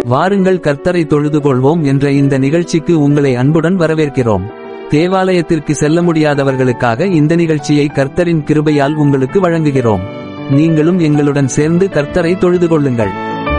வாருங்கள் கர்த்தரை தொழுது கொள்வோம் என்ற இந்த நிகழ்ச்சிக்கு உங்களை அன்புடன் வரவேற்கிறோம் தேவாலயத்திற்கு செல்ல முடியாதவர்களுக்காக இந்த நிகழ்ச்சியை கர்த்தரின் கிருபையால் உங்களுக்கு வழங்குகிறோம் நீங்களும் எங்களுடன் சேர்ந்து கர்த்தரை தொழுது கொள்ளுங்கள்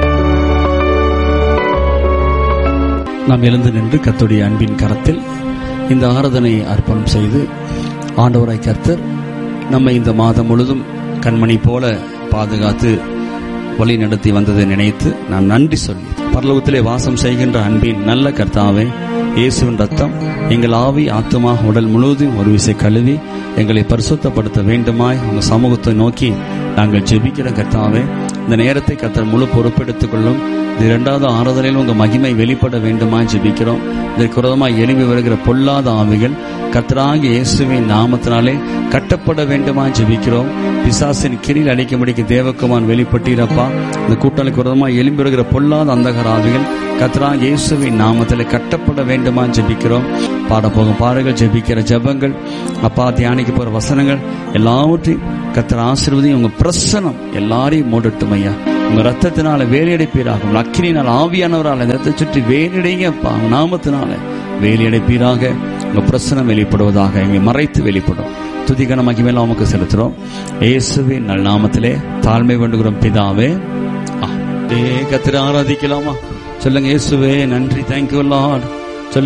நாம் எழுந்து நின்று கர்த்தருடைய அன்பின் கரத்தில் இந்த ஆராதனையை அர்ப்பணம் செய்து ஆண்டவராய் கர்த்தர் நம்மை இந்த மாதம் முழுதும் கண்மணி போல பாதுகாத்து வழி நடத்தி வந்ததை நினைத்து நான் நன்றி சொல்லி பரலோகத்திலே வாசம் செய்கின்ற அன்பின் நல்ல கர்த்தாவே இயேசுவின் ரத்தம் எங்கள் ஆவி ஆத்துமா உடல் முழுவதும் ஒரு விசை கழுவி எங்களை பரிசுத்தப்படுத்த வேண்டுமாய் உங்க சமூகத்தை நோக்கி நாங்கள் ஜெபிக்கிற கர்த்தாவே இந்த நேரத்தை கர்த்தர் முழு பொறுப்பெடுத்துக் கொள்ளும் இந்த இரண்டாவது ஆறுதலில் உங்க மகிமை வெளிப்பட வேண்டுமா ஜெபிக்கிறோம் இதற்கு விரோதமாய் எழும்பி வருகிற பொல்லாத ஆவிகள் கர்த்தராகிய இயேசுவின் நாமத்தினாலே கட்டப்பட வேண்டுமா ஜெபிக்கிறோம் பிசாசின் கிரியில் அடிக்கும்படிக்கு தேவக்குமான் வெளிப்பட்டீரப்பா இந்த கூட்டணிக்கு விரோதமாய் எழும்பி வருகிற பொல்லாத அந்தகர ஆவிகள் கர்த்தராக இயேசுவின் நாமத்தில் கட்டப்பட வேண்டுமா ஜெபிக்கிறோம் பாட போகும் பாடல்கள் ஜெபிக்கிற ஜெபங்கள் அப்பா தியானிக்க போற வசனங்கள் எல்லாவற்றையும் கர்த்தர் ஆசீர்வதியும் உங்க பிரசனம் எல்லாரையும் மூடட்டும் ஐயா உங்க ரத்தத்தினால வேலையடைப்பீராக உங்க அக்கினினால் ஆவியானவரால் இந்த ரத்தத்தை சுற்றி வேலையடைங்கப்பா உங்க நாமத்தினால வேலையடைப்பீராக உங்க பிரசனம் வெளிப்படுவதாக எங்களை மறைத்து வெளிப்படும் துதிகன மகிமையில உமக்கு செலுத்துறோம் இயேசுவின் நல் நாமத்திலே தாழ்மை வேண்டுகிறோம் பிதாவே ஆ, கத்திர ஆராதிக்கலாமா சொல்லுங்க இயேசுவே நன்றி தேங்க்யூ லார்ட்